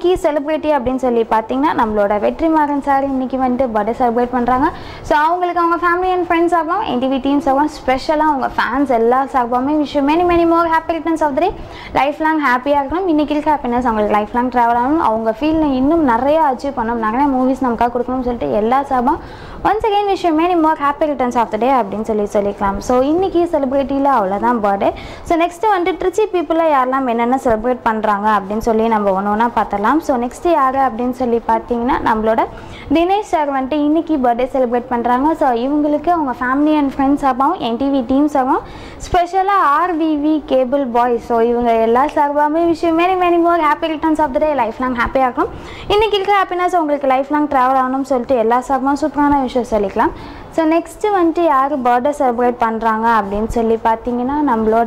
இன்னைக்கு செலிப்ரிட்டி அப்படின்னு சொல்லி பார்த்தீங்கன்னா நம்மளோட வெற்றிமாறன் சார் இன்னைக்கு வந்துட்டு பர்த்டே செலிப்ரேட் பண்ணுறாங்க ஸோ அவங்களுக்கு அவங்க ஃபேமிலி அண்ட் ஃப்ரெண்ட்ஸ் ஆகும் என்டிவி டீம் சார்பாக ஸ்பெஷலாக அவங்க ஃபேன்ஸ் எல்லா சார்பாகவுமே wish many many more happy returns of the day life long ஹாப்பியாக இருக்கணும் இன்னைக்கு இருக்க ஹாப்பினஸ் அவங்களுக்கு லைஃப் லாங் ட்ராவல் ஆகணும் அவங்க ஃபீல்டில் இன்னும் நிறைய அச்சீவ் பண்ணணும் நிறைய மூவிஸ் நமக்காக கொடுக்கணும்னு சொல்லிட்டு எல்லா சார்பாக once again wish many more happy returns of the day அப்படின்னு சொல்லி சொல்லிக்கலாம் ஸோ இன்னைக்கு செலிப்ரிட்டியில் அவ்வளோதான் பர்த்டே ஸோ நெக்ஸ்ட்டு வந்துட்டு ட்ரிச்சி பீப்புளில் யாரெல்லாம் என்னென்ன செலிப்ரேட் பண்ணுறாங்க அப்படின்னு சொல்லி நம்ம ஒன்று ஒன்றா பார்த்தலாம் ஸோ நெக்ஸ்ட்டு யார் அப்படின்னு சொல்லி பார்த்தீங்கன்னா நம்மளோட தினேஷ் சார் வந்துட்டு இன்னைக்கு பர்த்டே செலிப்ரேட் பண்ணுறாங்க ஸோ இவங்களுக்கு அவங்க ஃபேமிலி அண்ட் ஃப்ரெண்ட்ஸ் ஆகவும் என்டிவி டீம் சார்பாகவும் ஸ்பெஷலாக ஆர்விவி கேபிள் பாய் ஸோ இவங்க எல்லா சார்பாகவுமே விஷயம் many many more happy returns of the day life long ஹாப்பியாக இருக்கும் இன்னைக்கு இருக்க ஹாப்பினஸ் உங்களுக்கு லைஃப் லாங் ட்ராவல் ஆகணும்னு சொல்லிட்டு எல்லா சார்பாகவும் சூப்பரான விஷயம் சொல்லிக்கலாம் ஸோ நெக்ஸ்ட்டு வந்துட்டு யார் பர்த்டே செலிப்ரேட் பண்ணுறாங்க அப்படின்னு சொல்லி பார்த்தீங்கன்னா நம்மளோட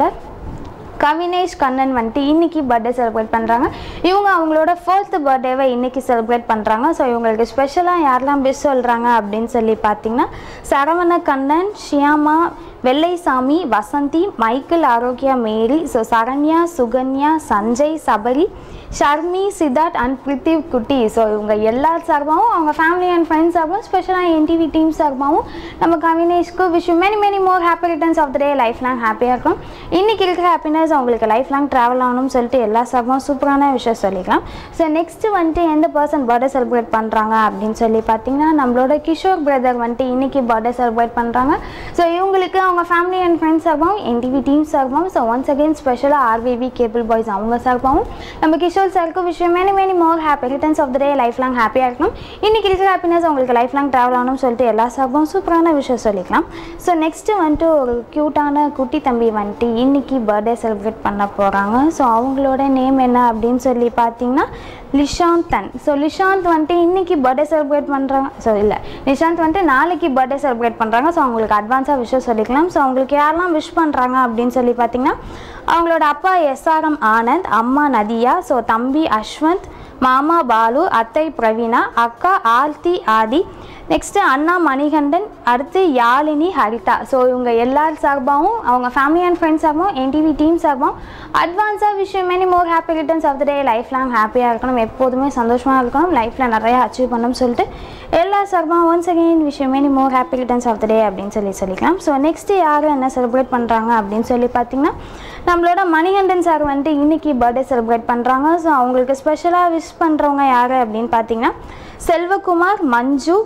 கவினேஷ் கண்ணன் வந்துட்டு இன்னைக்கு பர்த்டே செலிப்ரேட் பண்ணுறாங்க இவங்க அவங்களோட ஃபர்ஸ்ட் பர்த்டேவை இன்னைக்கு செலிப்ரேட் பண்ணுறாங்க ஸோ இவங்களுக்கு ஸ்பெஷலாக யாரெல்லாம் பெஸ்ட் சொல்கிறாங்க அப்படின்னு சொல்லி பார்த்தீங்கன்னா Saravana Kannan Shyama Vellaisamy Vasanthi Michael Arokkiya Mary so Saranya Sukanya Sanjay Sabari Sharmi Siddharth and Prithiv குட்டி ஸோ இவங்க எல்லா சார்பாகவும் அவங்க ஃபேமிலி அண்ட் ஃப்ரெண்ட்ஸ் சார்பாகவும் ஸ்பெஷலாக என்டிவி டீம் சார்பாகவும் நம்ம கவினேஷ்க்கு wish many many more happy returns of the day life long ஹாப்பியாக இருக்கும் இன்றைக்கி இருக்கிற ஹாப்பினஸ் அவங்களுக்கு லைஃப் லாங் ட்ராவல் ஆகணும்னு சொல்லிட்டு எல்லா சார்பாகவும் சூப்பரான விஷயம் சொல்லிக்கலாம் ஸோ நெக்ஸ்ட்டு வந்துட்டு எந்த பர்சன் பர்த்டே செலிப்ரேட் பண்ணுறாங்க அப்படின்னு சொல்லி பார்த்தீங்கன்னா நம்மளோட கிஷோர் பிரதர் வந்துட்டு இன்னைக்கு பர்த்டே செலிப்ரேட் பண்ணுறாங்க ஸோ இவங்களுக்கு அவங்க ஃபேமிலி அண்ட் ஃப்ரெண்ட்ஸ் சார்பாகவும் என்டிவி டீம் சார்பாகவும் ஸோ ஒன்ஸ் அகெயின் ஸ்பெஷலாக ஆர்விவி கேபிள் பாய்ஸ் அவங்க சார்பாகவும் நம்ம கிஷோர் சாருக்கு விஷயம் many many more happy returns of the day life long ஹாப்பியாக இருக்கணும் இன்னைக்கு இருக்கிற ஹாப்பினஸ் உங்களுக்கு லைஃப் லாங் ட்ராவல் ஆகணும்னு சொல்லிட்டு எல்லா சார்பாகவும் சூப்பரான விஷயம் சொல்லிக்கலாம் ஸோ நெக்ஸ்ட்டு வந்துட்டு ஒரு க்யூட்டான குட்டி தம்பி வந்துட்டு இன்னைக்கு பர்த்டே செலிப்ரேட் பண்ண போகிறாங்க ஸோ அவங்களோட நேம் என்ன அப்படின்னு சொல்லி பார்த்தீங்கன்னா லிஷாந்தன் ஸோ லிஷாந்த் வந்துட்டு இன்னைக்கு பர்த்டே செலிப்ரேட் பண்ணுறாங்க ஸோ இல்லை நிஷாந்த் வந்துட்டு நாளைக்கு பர்த்டே செலிப்ரேட் பண்ணுறாங்க ஸோ அவங்களுக்கு அட்வான்ஸாக விஷயம் சொல்லிக்கலாம் ஸோ அவங்களுக்கு யாரெல்லாம் விஷ் பண்ணுறாங்க அப்படின்னு சொல்லி பார்த்தீங்கன்னா அவங்களோட அப்பா எஸ்ஆர்எம் ஆனந்த் அம்மா நதியா ஸோ தம்பி அஸ்வந்த் மாமா பாலு அத்தை பிரவீனா அக்கா ஆர்த்தி ஆதி நெக்ஸ்ட்டு அண்ணா மணிகண்டன் அடுத்து யாழினி ஹரிதா ஸோ இவங்க எல்லார் சார்பாகவும் அவங்க ஃபேமிலி அண்ட் ஃப்ரெண்ட்ஸ் சார்பாகவும் என்டிவி டீம் சார்பாகவும் அட்வான்ஸாக விஷயம் many more happy returns of the day life long ஹாப்பியாக இருக்கணும் எப்போதுமே சந்தோஷமாக இருக்கணும் லைஃப்பில் நிறையா அச்சீவ் பண்ணணும்னு சொல்லிட்டு எல்லா சார்பாகவும் ஒன்ஸ் அகெயின் விஷயம் many more happy returns of the day அப்படின்னு சொல்லி சொல்லிக்கலாம் ஸோ நெக்ஸ்ட்டு யார் என்ன செலிப்ரேட் பண்ணுறாங்க அப்படின்னு சொல்லி பார்த்தீங்கன்னா நம்மளோட மணிகண்டன் சார் வந்துட்டு இன்னைக்கு பர்த்டே செலிப்ரேட் பண்ணுறாங்க ஸோ அவங்களுக்கு ஸ்பெஷலாக விஷ் பண்ணுறவங்க யார் அப்படின்னு பார்த்தீங்கன்னா Selvakumar Manju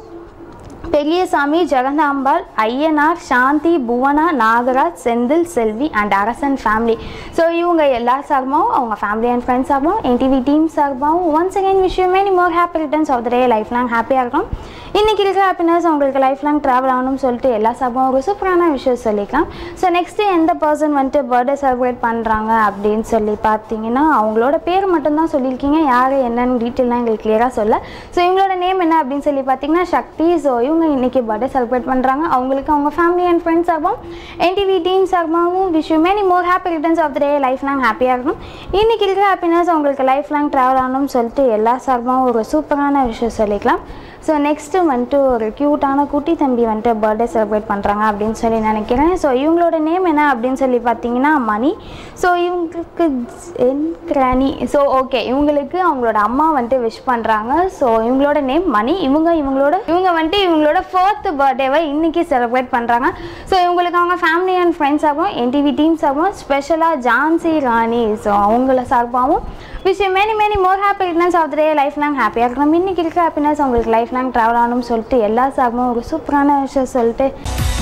Periyasamy Jegathambal Ayyanar Shanthi Bhuvana Nagaraj Senthil Selvi and Arasan family so இவங்க எல்லா சார்பாகவும் அவங்க ஃபேமிலி அண்ட் ஃப்ரெண்ட்ஸ் சார்பாகவும் என்டிவி டீம் சார்பாகவும் ஒன்ஸ் அகைன் விஷயம் many more happy returns of the day life long ஹாப்பியாக இருக்கும் இன்றைக்கி இருக்கிற ஹாப்பினஸ் உங்களுக்கு லைஃப் லாங் ட்ராவல் ஆகணும்னு சொல்லிட்டு எல்லா சார்பாகவும் ஒரு சூப்பரான விஷயம் சொல்லிக்கலாம் ஸோ நெக்ஸ்ட்டு எந்த பர்சன் வந்துட்டு பர்த்டே செலிப்ரேட் பண்ணுறாங்க அப்படின்னு சொல்லி பார்த்தீங்கன்னா அவங்களோட பேர் மட்டும்தான் சொல்லியிருக்கீங்க யார் என்னன்னு டீட்டெயிலாம் எங்களுக்கு கிளியராக சொல்ல ஸோ இவங்களோட நேம் என்ன அப்படின்னு சொல்லி பார்த்தீங்கன்னா சக்தி ஸோ இவங்க இன்னைக்கு பர்த்டே செலிப்ரேட் பண்ணுறாங்க அவங்களுக்கு அவங்க ஃபேமிலி அண்ட் ஃப்ரெண்ட்ஸ் சார்பாகவும் என்டிவி டீம் சார்பாகவும் wish many more happy returns of the day life long ஹாப்பியாக இருக்கும் இன்றைக்கி இருக்கிற ஹாப்பினஸ் உங்களுக்கு லைஃப் லாங் ட்ராவல் ஆகணும்னு சொல்லிட்டு எல்லா சார்பாகவும் ஒரு சூப்பரான விஷயம் சொல்லிக்கலாம் ஸோ நெக்ஸ்ட்டு வந்துட்டு ஒரு க்யூட்டான குட்டி தம்பி வந்துட்டு பர்த்டே செலிப்ரேட் பண்ணுறாங்க அப்படின்னு சொல்லி நினைக்கிறேன் ஸோ இவங்களோட நேம் என்ன அப்படின்னு சொல்லி பார்த்தீங்கன்னா மணி ஸோ இவங்களுக்கு என் கிராணி ஸோ ஓகே இவங்களுக்கு அவங்களோட அம்மா வந்துட்டு விஷ் பண்ணுறாங்க ஸோ இவங்களோட நேம் மணி இவங்க இவங்களோட இவங்க வந்துட்டு இவங்களோட ஃபோர்த் பர்த்டேவை இன்னைக்கு செலிப்ரேட் பண்ணுறாங்க ஸோ இவங்களுக்கு அவங்க ஃபேமிலி அண்ட் ஃப்ரெண்ட்ஸாகவும் என்டிவி டீம் சார்பாகவும் ஸ்பெஷலாக ஜான்சி ராணி ஸோ அவங்கள சார்பாகவும் wish many many more happy returns of the day life long ஹாப்பியாக இருக்கணும் இன்னைக்கு இருக்க ஹாப்பினஸ் உங்களுக்கு லைஃப் லாங் ட்ராவல் ஆகணும்னு சொல்லிட்டு எல்லா சார்பாகவும் ஒரு சூப்பரான விஷயம் சொல்லிட்டு